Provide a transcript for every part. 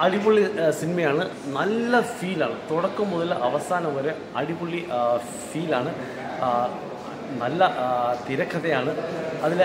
അടിപൊളി ആ, സിനിമയാണ് നല്ല ഫീലാണ് തുടക്കം മുതൽ അവസാനം വരെ അടിപൊളി ആ, ഫീലാണ് ആ, നല്ല ആ, തിരക്കഥയാണ് അതിലെ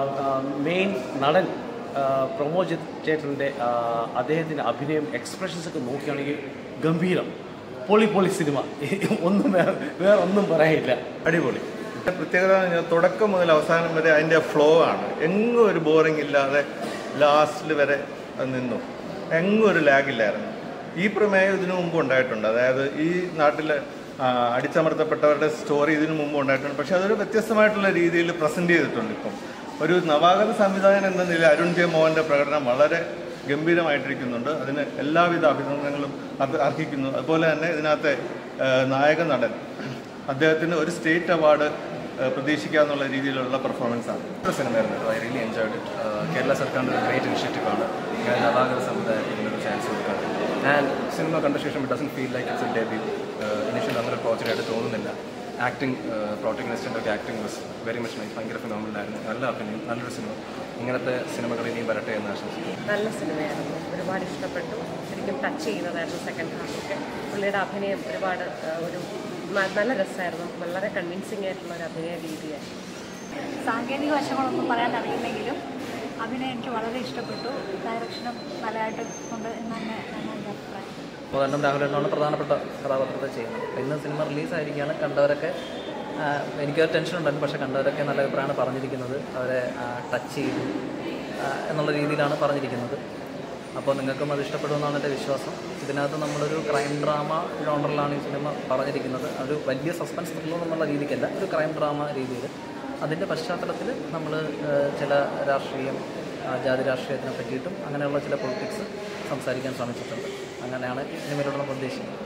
മെയിൻ നടൻ ആ, പ്രമോദ് ചേട്ടൻ്റെ അദ്ദേഹത്തിൻ്റെ അഭിനയം എക്സ്പ്രഷൻസ് ഒക്കെ നോക്കുകയാണെങ്കിൽ ഗംഭീരം പൊളി പൊളി സിനിമ ഒന്നും വേറെ വേറെ ഒന്നും പറയാനില്ല അടിപൊളി ഇതിന്റെ പ്രത്യേകത എന്ന് പറഞ്ഞാൽ തുടക്കം മുതൽ അവസാനം വരെ അതിൻ്റെ ഫ്ലോ ആണ് എങ്ങും ഒരു ബോറിംഗ് ഇല്ലാതെ ലാസ്റ്റിൽ വരെ അത് നിന്നു എങ്ങും ഒരു ലാഗില്ലായിരുന്നു ഈ പ്രമേയം ഇതിനു മുമ്പ് ഉണ്ടായിട്ടുണ്ട് അതായത് ഈ നാട്ടിൽ അടിച്ചമർത്തപ്പെട്ടവരുടെ സ്റ്റോറി ഇതിനു മുമ്പ് ഉണ്ടായിട്ടുണ്ട് പക്ഷെ അതൊരു വ്യത്യസ്തമായിട്ടുള്ള രീതിയിൽ പ്രസന്റ് ചെയ്തിട്ടുണ്ട് ഇപ്പം ഒരു നവാഗത സംവിധായകൻ എന്ന നിലയിൽ അരുൺ ജെ മോഹൻ്റെ പ്രകടനം വളരെ ഗംഭീരമായിട്ടിരിക്കുന്നുണ്ട് അതിന് എല്ലാവിധ അഭിനന്ദനങ്ങളും അർഹ- അർഹിക്കുന്നു അതുപോലെ തന്നെ ഇതിനകത്തെ ആ, നായക നടൻ അദ്ദേഹത്തിന് ഒരു സ്റ്റേറ്റ് അവാർഡ് പ്രതീക്ഷിക്കാന്നുള്ള രീതിയിലുള്ള പെർഫോമൻസ് ആണ് ഒരു സിനിമയായിരുന്നു I really enjoyed it Kerala സർക്കാരിൻ്റെ ഒരു ഗ്രേറ്റ് ഇനിഷ്യേറ്റീവ് ആണ് ഇങ്ങനെ നവാഗത സമുദായത്തിന് ഒരു ചാൻസ് കൊടുക്കാൻ ആൻഡ് സിനിമ കണ്ട ശേഷം it doesn't feel like it's a debut initial അങ്ങനെ ഒരു പ്രോജക്റ്റ് ആയിട്ട് തോന്നുന്നില്ല ആക്ടിങ് പ്രോട്ടഗനിസ്റ്റിൻ്റെ ഒക്കെ acting was very much nice ഭയങ്കര ഫിനോമിലായിരുന്നു നല്ല അഭിനയം നല്ലൊരു സിനിമ ഇങ്ങനത്തെ സിനിമകൾ ഇനിയും വരട്ടെ എന്ന് ആശംസിക്കുന്നു നല്ല സിനിമയായിരുന്നു ഒരുപാട് ഇഷ്ടപ്പെട്ടു ശരിക്കും ടച്ച് ചെയ്യുന്നതായിരുന്നു സെക്കൻഡ് ഹാഫൊക്കെ പുള്ളിയുടെ അഭിനയം ഒരുപാട് ആ, ഒരു ന- നല്ല രസമായിരുന്നു വളരെ കൺവിൻസിങ് ആയിട്ടുള്ള ഒരു അഭിനയ രീതിയായിരുന്നു സാങ്കേതിക വശങ്ങളൊന്നും പറയാൻ അറിയില്ലെങ്കിലും അഭിനയം എനിക്ക് വളരെ ഇഷ്ടപ്പെട്ടു ഡയറക്ഷനും നല്ലതായിട്ട് ഉണ്ട് എന്നാണ് എന്നാണ് എൻ്റെ അഭിപ്രായം കോതണ്ണം രാഹുലേട്ടനാണ് പ്രധാനപ്പെട്ട കഥാപാത്രത്തെ ചെയ്യുന്നത് അപ്പോൾ ഇന്ന് സിനിമ റിലീസായിരിക്കുകയാണ് കണ്ടവരൊക്കെ ആ, എനിക്കൊരു ടെൻഷൻ ഉണ്ടായിരുന്നു പക്ഷേ കണ്ടവരൊക്കെ നല്ല അഭിപ്രായമാണ് പറഞ്ഞിരിക്കുന്നത് അവരെ ടച്ച് ചെയ്തു ആ, എന്നുള്ള രീതിയിലാണ് പറഞ്ഞിരിക്കുന്നത് അപ്പോൾ നിങ്ങൾക്കും അത് ഇഷ്ടപ്പെടുമെന്നാണ് എൻ്റെ വിശ്വാസം ഇതിനകത്ത് നമ്മളൊരു ക്രൈം ഡ്രാമ ജോണറിലാണ് ഈ സിനിമ പറഞ്ഞിരിക്കുന്നത് ഒരു വലിയ സസ്പെൻസ് ത്രില്ലർ എന്നുള്ള രീതിക്കല്ല ഒരു ക്രൈം ഡ്രാമ രീതിയിൽ അതിൻ്റെ പശ്ചാത്തലത്തിൽ നമ്മൾ ചില രാഷ്ട്രീയം ആ, ജാതി രാഷ്ട്രീയത്തിനെ പറ്റിയിട്ടും അങ്ങനെയുള്ള ചില പൊളിറ്റിക്സ് സംസാരിക്കാൻ ശ്രമിച്ചിട്ടുണ്ട് അങ്ങനെയാണ് ഈ സിനിമയിലൂടെ നമ്മൾ ഉദ്ദേശിക്കുന്നത്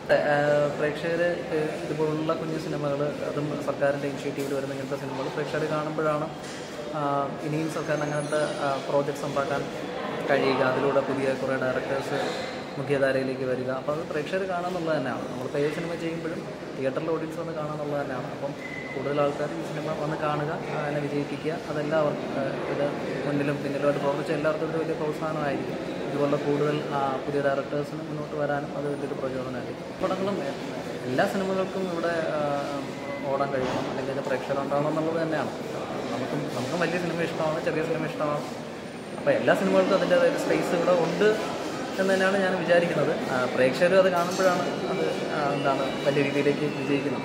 പ്രേക്ഷകർ ഇതുപോലുള്ള കുഞ്ഞു സിനിമകൾ അതും സർക്കാരിൻ്റെ ഇനിഷ്യേറ്റീവിൽ വരുന്ന ഇങ്ങനത്തെ സിനിമകൾ പ്രേക്ഷകർ കാണുമ്പോഴാണ് ആ, ഇനിയും സർക്കാരിന് അങ്ങനത്തെ പ്രോജക്ട്സ് ഉണ്ടാക്കാൻ കഴിയുക അതിലൂടെ പുതിയ കുറേ ഡയറക്ടേഴ്സ് മുഖ്യധാരയിലേക്ക് വരിക അപ്പോൾ അത് പ്രേക്ഷകർ കാണാന്നുള്ളത് തന്നെയാണ് നമ്മളിപ്പോൾ ഏത് സിനിമ ചെയ്യുമ്പോഴും തിയേറ്ററിൽ ഓഡിയൻസ് വന്ന് കാണാന്നുള്ളത് തന്നെയാണ് അപ്പം കൂടുതൽ ആൾക്കാർ ഈ സിനിമ വന്ന് കാണുക അതിനെ വിജയിപ്പിക്കുക അതെല്ലാവർക്കും ആ, ഇത് മുന്നിലും പിന്നിലുമായിട്ട് പ്രവർത്തിച്ച എല്ലാവർക്കും ഇതൊരു വലിയ പ്രോത്സാഹനമായിരിക്കും ഇതുപോലുള്ള കൂടുതൽ ആ, പുതിയ ഡയറക്ടേഴ്സിന് മുന്നോട്ട് വരാനും അത് വലിയൊരു പ്രചോദനമായിരിക്കും പടങ്ങളും എ- എല്ലാ സിനിമകൾക്കും ഇവിടെ ആ, ഓടാൻ കഴിയണം അല്ലെങ്കിൽ ഇത് പ്രേക്ഷകരുണ്ടാവണം എന്നുള്ളത് തന്നെയാണ് നമുക്കും നമുക്കും വലിയ സിനിമ ഇഷ്ടമാണ് ചെറിയ സിനിമ ഇഷ്ടമാണ് അപ്പോൾ എല്ലാ സിനിമകൾക്കും അതിൻ്റേതായ ഒരു സ്പേസ് ഇവിടെ ഉണ്ട് എന്ന് തന്നെയാണ് ഞാൻ വിചാരിക്കുന്നത് ആ, പ്രേക്ഷകരും അത് കാണുമ്പോഴാണ് അത് ആ, എന്താണ് വലിയ രീതിയിലേക്ക് വിജയിക്കുന്നത്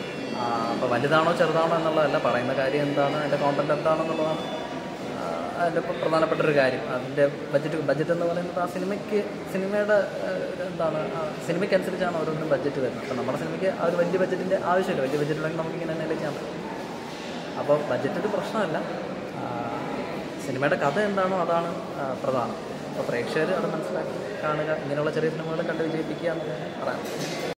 അപ്പോൾ വലുതാണോ ചെറുതാണോ എന്നുള്ളതല്ല പറയുന്ന കാര്യം എന്താണ് അതിൻ്റെ കോണ്ടന്റ് എന്താണെന്നുള്ളതാണ് ആ, അതിൻ്റെ ഇപ്പം പ്രധാനപ്പെട്ട ഒരു കാര്യം അതിൻ്റെ ബഡ്ജറ്റ് ബഡ്ജറ്റ് എന്ന് പറയുന്നത് ആ സിനിമയ്ക്ക് സിനിമയുടെ ആ, എന്താണ് ആ, സിനിമയ്ക്കനുസരിച്ചാണ് ഓരോന്നും ബഡ്ജറ്റ് വരുന്നത് അപ്പോൾ നമ്മുടെ സിനിമയ്ക്ക് ആ ഒരു വലിയ ബഡ്ജറ്റിൻ്റെ ആവശ്യമില്ല വലിയ ബഡ്ജറ്റ് ഉണ്ടെങ്കിൽ നമുക്ക് ഇങ്ങനെ തന്നെ ചെയ്യാൻ പറ്റും അപ്പോൾ ബഡ്ജറ്റ് ഒരു പ്രശ്നമല്ല ആ, സിനിമയുടെ കഥ എന്താണോ അതാണ് ആ, പ്രധാനം അപ്പോൾ പ്രേക്ഷകർ അത് മനസ്സിലാക്കി കാണുക ഇങ്ങനെയുള്ള ചെറിയ സിനിമകൾ കണ്ട് വിജയിപ്പിക്കുക എന്നുള്ളതാണ് പറയാം